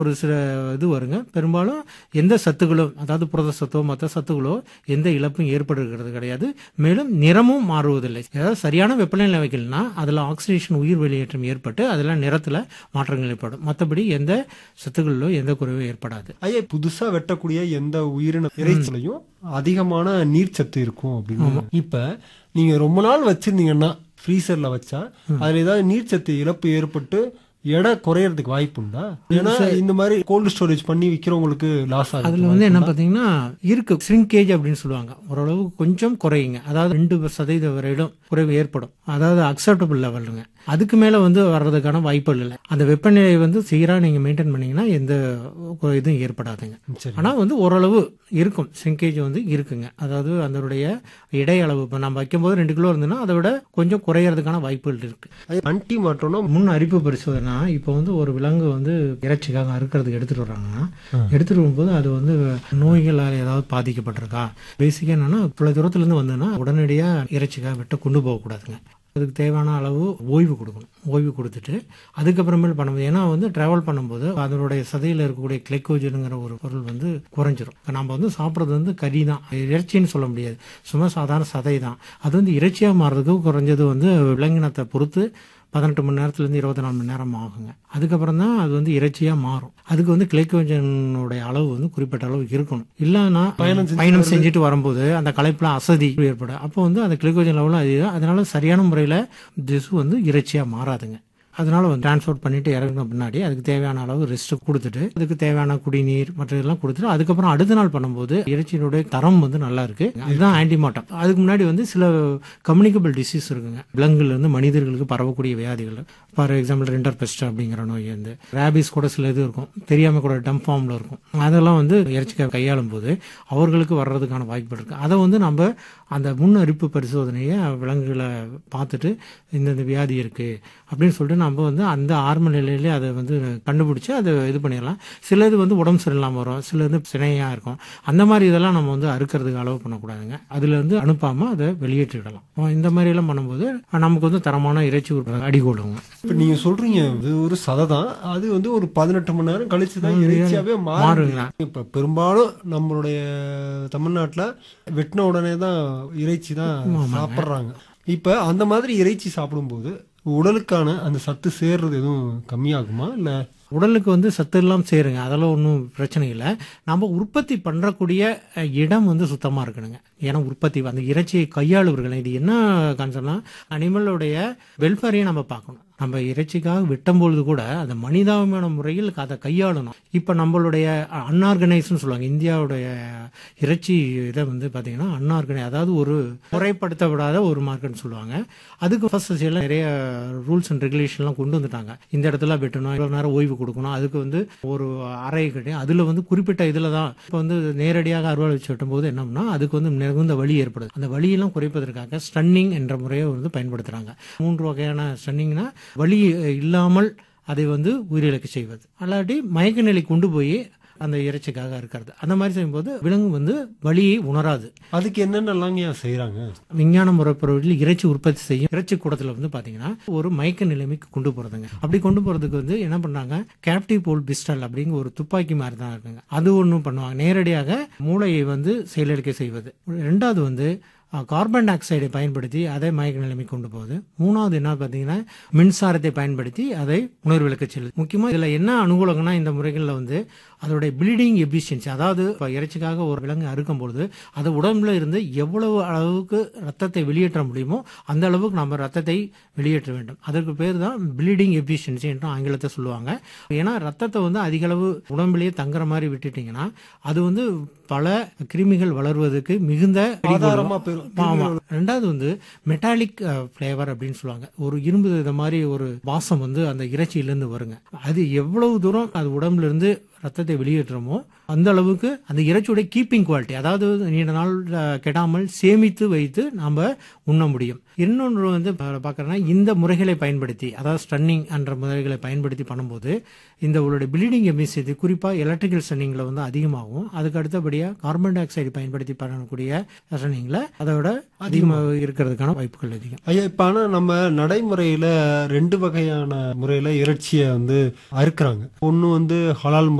ஒரு சில இது வருங்க பெரும்பாலும் எந்த சத்துக்களும் அதாவது புரத சத்தோ மற்ற சத்துக்களோ எந்த இழப்பும் ஏற்படுகிறது கிடையாது மேலும் நிறமும் மாறுவதில்லை அதாவது சரியான வெப்பநிலை வைக்கலனா அதில் ஆக்சிடேஷன் உயிர் வெளியேற்றம் ஏற்பட்டு அதில் நிறத்தில் மாற்றங்கள் ஏற்படும் மற்றபடி எந்த சத்துக்களிலோ எந்த குறைவும் ஏற்படாது ஐயா புதுசா வெட்டக்கூடிய எந்த உயிரின இறைச்சிலையும் அதிகமான நீர்ச்சத்து இருக்கும் அப்படின்னு இப்ப நீங்க ரொம்ப நாள் வச்சிருந்தீங்கன்னா ஃப்ரீசர்ல வச்சா அதுல ஏதாவது நீர்ச்சத்து இழப்பு ஏற்பட்டு எடை குறையறதுக்கு வாய்ப்பு உண்டா ஏன்னா இந்த மாதிரி கோல்டு ஸ்டோரேஜ் பண்ணி விக்கிறவங்களுக்கு லாஸ் ஆகுது அதுல வந்து என்ன பாத்தீங்கன்னா இருக்கு ஸ்ரிங்கேஜ் அப்படின்னு சொல்லுவாங்க ஓரளவு கொஞ்சம் குறையுங்க அதாவது ரெண்டு சதவீதம் வரையிலும் குறைவு ஏற்படும் அதாவது அக்செப்டபிள் லெவலுங்க அதுக்கு மேல வந்து வர்றதுக்கான வாய்ப்புகள் இல்லை அந்த வெப்பநிலை வந்து சீரா நீங்க மெயின்டைன் பண்ணீங்கன்னா எந்த கு- இதுவும் ஏற்படாதுங்க சரி ஆனா வந்து ஓரளவு இருக்கும் சிங்கேஜ் வந்து இருக்குங்க அதாவது அதனுடைய இடை அளவு இப்போ நம்ம வைக்கும்போது ரெண்டு கிலோ இருந்ததுன்னா அதை விட கொஞ்சம் குறையறதுக்கான வாய்ப்புகள் இருக்கு அன்டி மாற்றோம்னா முன் அரிப்பு பரிசோதனை இப்போ வந்து ஒரு விலங்கு வந்து இறைச்சிக்காக அறுக்கிறதுக்கு எடுத்துட்டு வர்றாங்கன்னா எடுத்துட்டு வரும்போது அது வந்து நோய்களால் ஏதாவது பாதிக்கப்பட்டிருக்கா பேசிக்காக என்னன்னா இவ்வளவு தூரத்துல இருந்து வந்ததுன்னா உடனடியா இறைச்சிக்காக வெட்ட கொண்டு போகக்கூடாதுங்க அதுக்கு தேவையான அளவு ஓய்வு கொடுக்கணும் ஓய்வு கொடுத்துட்டு அதுக்கப்புறமேல் பண்ணும்போது ஏன்னா வந்து டிராவல் பண்ணும்போது அதனுடைய சதையில் இருக்கக்கூடிய கிளைக்கோஜனுங்கிற ஒரு பொருள் வந்து குறைஞ்சிரும் இப்ப நம்ம வந்து சாப்பிட்றது வந்து கறி தான் இறைச்சின்னு சொல்ல முடியாது சும்மா சாதாரண சதை தான் அது வந்து இறைச்சியாக மாறுறதுக்கு குறைஞ்சது வந்து விலங்கினத்தை பொறுத்து பதினெட்டு மணி நேரத்துலேருந்து இருபத்தி நாலு மணி நேரம் ஆகுங்க அதுக்கப்புறம் தான் அது வந்து இறைச்சியாக மாறும் அதுக்கு வந்து கிளைக்கோஜனுடைய அளவு வந்து குறிப்பிட்ட அளவு இருக்கணும் இல்லைன்னா பயணம் செஞ்சுட்டு வரும்போது அந்த களைப்புல அசதி ஏற்படும் அப்போ வந்து அந்த கிளைக்கோஜன் லெவலும் அதிகம் அதனால சரியான முறையில் திசு வந்து இறைச்சியாக மாறாதுங்க அதனால வந்து டிரான்ஸ்போர்ட் பண்ணிட்டு இறங்கின பின்னாடி அதுக்கு தேவையான அளவு ரெஸ்ட் கொடுத்துட்டு அதுக்கு தேவையான குடிநீர் மற்ற இதெல்லாம் கொடுத்துட்டு அதுக்கப்புறம் அடுத்த நாள் பண்ணும்போது இறைச்சியினுடைய தரம் வந்து நல்லா இருக்கு அதுதான் ஆன்டிமாட்டம் அதுக்கு முன்னாடி வந்து சில கம்யூனிகபிள் டிசீஸ் இருக்குங்க விலங்குல இருந்து மனிதர்களுக்கு பரவக்கூடிய வியாதிகள் ஃபார் எக்ஸாம்பிள் ரெண்டர் பெஸ்ட் அப்படிங்கிற நோய் வந்து ரேபிஸ் கூட சில இது இருக்கும் தெரியாம கூட டம் ஃபார்ம்ல இருக்கும் அதெல்லாம் வந்து இறைச்சிக்காக கையாளும் போது அவர்களுக்கு வர்றதுக்கான வாய்ப்பு இருக்கு அதை வந்து நம்ம அந்த முன் அரிப்பு பரிசோதனையை விலங்குகளை பார்த்துட்டு இந்தந்த வியாதி இருக்கு அப்படின்னு சொல்லிட்டு நம்ம வந்து அந்த ஆரம்ப நிலையிலே அதை வந்து கண்டுபிடிச்சு அதை இது பண்ணிடலாம் சில இது வந்து உடம்பு சரியில்லாமல் வரும் சில இது சினையா இருக்கும் அந்த மாதிரி இதெல்லாம் நம்ம வந்து அறுக்கிறதுக்கு அளவு பண்ணக்கூடாதுங்க அதுல இருந்து அனுப்பாம அதை வெளியேற்றிடலாம் அஹ் இந்த மாதிரி எல்லாம் பண்ணும்போது நமக்கு வந்து தரமான இறைச்சி உற்பத்தி அடிகோடுங்க இப்ப நீங்க சொல்றீங்க இது ஒரு சதை தான் அது வந்து ஒரு பதினெட்டு மணி நேரம் கழிச்சு தான் இறைச்சியாவே மாறும் மாறுங்க இப்ப பெரும்பாலும் நம்மளுடைய தமிழ்நாட்டுல வெட்டின உடனே தான் இறைச்சி தான் சாப்பிடுறாங்க இப்ப அந்த மாதிரி இறைச்சி சாப்பிடும்போது உடலுக்கான அந்த சத்து சேர்றது எதுவும் கம்மியாகுமா இல்ல உடலுக்கு வந்து சத்து எல்லாம் சேருங்க அதெல்லாம் ஒன்றும் பிரச்சனை இல்லை நம்ம உற்பத்தி பண்ணுறக்கூடிய அஹ், இடம் வந்து சுத்தமாக இருக்கணுங்க ஏன்னா உற்பத்தி அந்த இறைச்சியை கையாளுவர்கள் இது என்ன கான்செப்ட்னா அனிமலுடைய வெல்ஃபேரையும் நம்ம பார்க்கணும் நம்ம இறைச்சிக்காக வெட்டும்பொழுது கூட அந்த மனிதாபிமான முறையில் அதை கையாளணும் இப்போ நம்மளுடைய அன்ஆர்கனைஸ்னு சொல்லுவாங்க இந்தியாவுடைய இறைச்சி இதை வந்து பார்த்தீங்கன்னா அன்ஆர்கனை அதாவது ஒரு முறைப்படுத்தப்படாத ஒரு மார்க்கெட்னு சொல்லுவாங்க அதுக்கு ஃபர்ஸ்ட் எல்லாம் நிறைய ரூல்ஸ் அண்ட் ரெகுலேஷன்லாம் கொண்டு வந்துட்டாங்க இந்த இடத்துல வெட்டணும் இவ்வளோ நேரம் ஓய்வு கொடுக்கணும் அதுக்கு வந்து ஒரு அறை கிடையாது அதில் வந்து குறிப்பிட்ட இதில் தான் இப்போ வந்து நேரடியாக அறுவடை வச்சு வெட்டும்போது என்னம்னா அதுக்கு வந்து மிகுந்த வலி ஏற்படுது அந்த வலியெல்லாம் குறைப்பதற்காக ஸ்டன்னிங் என்ற முறையை வந்து பயன்படுத்துகிறாங்க மூன்று வகையான ஸ்டன்னிங்னா வலி இல்லாமல் அதை வந்து உயிரிழக்க செய்வது அல்லாட்டி மயக்க நிலை கொண்டு போய் அந்த இறைச்சிக்காக இருக்கிறது அந்த மாதிரி செய்யும்போது விலங்கு வந்து வலியை உணராது அதுக்கு என்னென்னலாம் ஏன் செய்யறாங்க விஞ்ஞான முறைப்பொருளில் இறைச்சி உற்பத்தி செய்யும் இறைச்சி கூடத்துல வந்து பாத்தீங்கன்னா ஒரு மயக்க நிலைமைக்கு கொண்டு போறதுங்க அப்படி கொண்டு போறதுக்கு வந்து என்ன பண்றாங்க கேப்டிவ் போல் பிஸ்டல் அப்படிங்கிற ஒரு துப்பாக்கி மாதிரி தான் இருக்குங்க அது ஒன்றும் பண்ணுவாங்க நேரடியாக மூளையை வந்து செயலிழக்க செய்வது ரெண்டாவது வந்து அஹ், கார்பன் டை ஆக்சைடை பயன்படுத்தி அதை மயக்க நிலைமை கொண்டு போகுது மூணாவது என்ன பார்த்தீங்கன்னா மின்சாரத்தை பயன்படுத்தி அதை உணர்விளக்க செல்லுது முக்கியமாக இதில் என்ன அனுகூலங்கன்னா இந்த முறைகளில் வந்து அதோடைய ப்ளீடிங் எபிஷியன்சி அதாவது இப்போ இறைச்சிக்காக ஒரு விலங்கு அறுக்கும் பொழுது அது உடம்புல இருந்து எவ்வளவு அளவுக்கு ரத்தத்தை வெளியேற்ற முடியுமோ அந்த அளவுக்கு நம்ம ரத்தத்தை வெளியேற்ற வேண்டும் அதற்கு பேர் தான் ப்ளீடிங் எபிஷியன்சி என்று ஆங்கிலத்தை சொல்லுவாங்க ஏன்னா ரத்தத்தை வந்து அதிக அளவு உடம்புலயே தங்குற மாதிரி விட்டுட்டீங்கன்னா அது வந்து பல கிருமிகள் வளர்வதற்கு மிகுந்த ஆதாரமா பெரும் ஆமா ரெண்டாவது வந்து மெட்டாலிக் ஃப்ளேவர் அப்படின்னு சொல்லுவாங்க ஒரு இரும்பு இது மாதிரி ஒரு வாசம் வந்து அந்த இறைச்சியிலிருந்து வருங்க அது எவ்வளவு தூரம் அது உடம்புல இருந்து ரத்தத்தை வெளியேற்றுறோமோ அந்த அளவுக்கு அந்த இறைச்சியுடைய கீப்பிங் குவாலிட்டி அதாவது நீண்ட நாள் அஹ், கெடாமல் சேமித்து வைத்து நாம் உண்ண முடியும் இன்னொன்று வந்து பார்க்குறோன்னா இந்த முறைகளை பயன்படுத்தி அதாவது ஸ்டன்னிங் என்ற முறைகளை பயன்படுத்தி பண்ணும்போது இந்த உங்களுடைய ப்ளீடிங் எமிசிட்டி குறிப்பாக எலக்ட்ரிக்கல் ஸ்டன்னிங்கில் வந்து அதிகமாகும் அதுக்கு அடுத்தபடியாக கார்பன் டை ஆக்சைடு பயன்படுத்தி பண்ணக்கூடிய ஸ்டன்னிங்கில் அதோட அதிகமாக இருக்கிறதுக்கான வாய்ப்புகள் அதிகம் ஐயா இப்ப ஆனா நம்ம நடைமுறையில ரெண்டு வகையான முறையில இறைச்சியை வந்து அறுக்குறாங்க ஒண்ணு வந்து ஹலால்